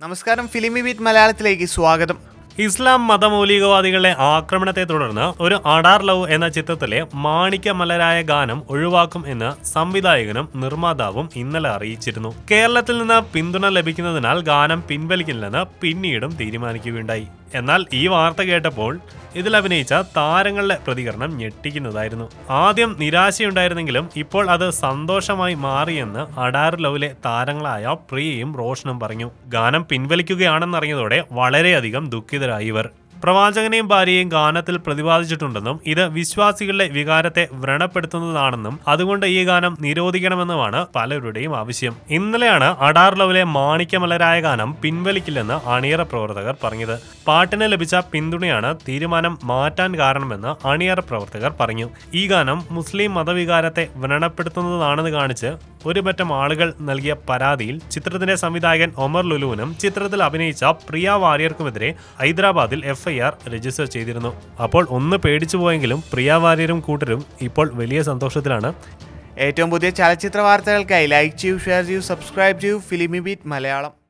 നമസ്കാരം ഫിലിമി ബീറ്റ് മലയാളത്തിലേക്ക് സ്വാഗതം ഇസ്ലാം മതമൗലികവാദികളുടെ ആക്രമണത്തെ തുടർന്ന് ഒരു അഡാർ ലവ് എന്ന ചിത്രത്തിലെ മാണിക്യമലരായ ഗാനം ഒഴിവാക്കും എന്ന് സംവിധായകനും നിർമ്മാതാവും ഇന്നലെ അറിയിച്ചിരുന്നു കേരളത്തിൽ നിന്ന് പിന്തുണ ലഭിക്കുന്നതിനാൽ ഗാനം പിൻവലിക്കില്ലെന്ന് പിന്നീടും തീരുമാനിക്കുകയുണ്ടായി എന്നാൽ ഈ വാർത്ത കേട്ടപ്പോൾ ഇതിൽ അഭിനയിച്ച താരങ്ങളുടെ പ്രതികരണം ഞെട്ടിക്കുന്നതായിരുന്നു ആദ്യം നിരാശയുണ്ടായിരുന്നെങ്കിലും ഇപ്പോൾ അത് സന്തോഷമായി മാറിയെന്ന് അഡാർ ലവിലെ താരങ്ങളായ പ്രിയയും റോഷനും പറഞ്ഞു ഗാനം പിൻവലിക്കുകയാണെന്നറിഞ്ഞതോടെ വളരെയധികം ദുഃഖിതരായി ഇവർ പ്രവാചകനെയും ഭാര്യയെയും ഗാനത്തിൽ പ്രതിപാദിച്ചിട്ടുണ്ടെന്നും ഇത് വിശ്വാസികളുടെ വികാരത്തെ വ്രണപ്പെടുത്തുന്നതാണെന്നും അതുകൊണ്ട് ഈ ഗാനം നിരോധിക്കണമെന്നുമാണ് പലരുടെയും ആവശ്യം ഇന്നലെയാണ് അഡാർ ലവിലെ മാണിക്യമലരായ ഗാനം പിൻവലിക്കില്ലെന്ന് അണിയറ പ്രവർത്തകർ പറഞ്ഞത് പാട്ടിന് ലഭിച്ച പിന്തുണയാണ് തീരുമാനം മാറ്റാൻ കാരണമെന്ന് അണിയറ പ്രവർത്തകർ പറഞ്ഞു ഈ ഗാനം മുസ്ലിം മതവികാരത്തെ വ്രണപ്പെടുത്തുന്നതാണെന്ന് കാണിച്ച് ഒരു പറ്റം ആളുകൾ നൽകിയ പരാതിയിൽ ചിത്രത്തിന്റെ സംവിധായകൻ ഒമർ ലുലുവിനും ചിത്രത്തിൽ അഭിനയിച്ച പ്രിയ വാര്യർക്കുമെതിരെ ഹൈദരാബാദിൽ എഫ്ഐആർ രജിസ്റ്റർ ചെയ്തിരുന്നു അപ്പോൾ ഒന്ന് പേടിച്ചു പോയെങ്കിലും പ്രിയ വാര്യരും കൂട്ടരും ഇപ്പോൾ വലിയ സന്തോഷത്തിലാണ് ഏറ്റവും പുതിയ ചലച്ചിത്ര വാർത്തകൾക്കായി ലൈക്ക് ചെയ്യൂ ഷെയർ ചെയ്യൂ സബ്സ്ക്രൈബ് ചെയ്യൂ ഫിലിമി ബീറ്റ് മലയാളം